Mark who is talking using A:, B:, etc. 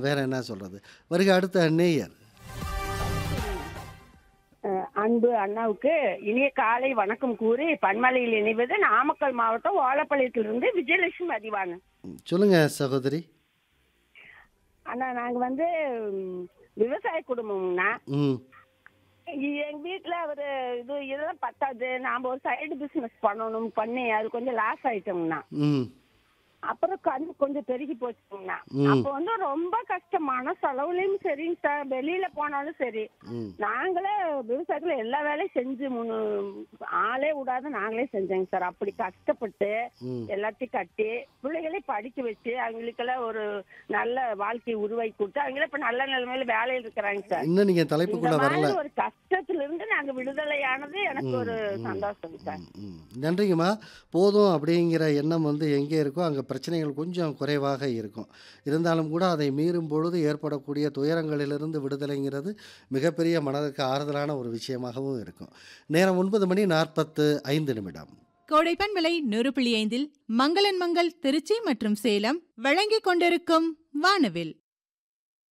A: வேற என்ன சொல்றது வருக அடுத்த நேயர்
B: அஹ் அன்பு அண்ணாவுக்கு இனிய காலை வணக்கம் கூறி பன்மலையில் இணைவது நாமக்கல் மாவட்டம் ஓலப்பாளையத்திலிருந்து விஜயலட்சுமி அதிவாங்க
A: ம், சொல்லுங்க சகோதரி
B: அண்ணா நாங்க வந்து ம், விவசாய குடும்பம்னா
A: ம்
B: எங்க வீட்டுல ஒரு இது இதெல்லாம் பத்தாது நாம ஒரு சைடு பிசினஸ் பண்ணணும் பண்ணி அது கொஞ்சம் லாஸ் ஆயிட்டோம்னா
A: ம்
B: அப்புறம் கண் கொஞ்சம் பெருகி போச்சுங்கண்ணா
A: ம்.
B: அப்போ வந்து ரொம்ப கஷ்டமான செலவுலயும் சரிங்க சார் வெளியில போனாலும் சரி
A: ம்
B: நாங்களே விவசாயத்துல எல்லா வேலையும் செஞ்சு முன்னு ஆளே விடாத நாங்களே செஞ்சோங்க சார் அப்படி கஷ்டப்பட்டு
A: ம்
B: எல்லாத்தையும் கட்டி பிள்ளைகளை படிக்க வச்சு அவங்களுக்கெல்லாம் ஒரு நல்ல வாழ்க்கையை உருவாக்கி கொடுத்து அவங்களே இப்ப நல்ல நிலைமையில வேலையில் இருக்கிறாங்க சார்
A: இன்னும் நீங்க
B: இந்த
A: தலைப்புக்குள்ள வரல
B: மாதிரி ஒரு கஷ்டத்துல இருந்து நாங்க விடுதலையானது எனக்கு ஒரு சந்தோஷம் சார்
A: ம், ம். நன்றிங்கம்மா போதும் அப்படிங்கிற எண்ணம் வந்து எங்கே இருக்கோ அங்கே பிரச்சனைகள் கொஞ்சம் குறைவாக இருக்கும் இருந்தாலும் கூட அதை மீறும் பொழுது ஏற்படக்கூடிய துயரங்களிலிருந்து விடுதலைங்கிறது மிகப்பெரிய மனதுக்கு ஆறுதலான ஒரு விஷயமாகவும் இருக்கும் நேரம் ஒன்பது மணி நாற்பத்து ஐந்து நிமிடம்
C: கோடைப்பன் விலை நூறு புள்ளி ஐந்தில் மங்களன் மங்கள் திருச்சி மற்றும் சேலம் வழங்கிக் கொண்டிருக்கும் வானவில்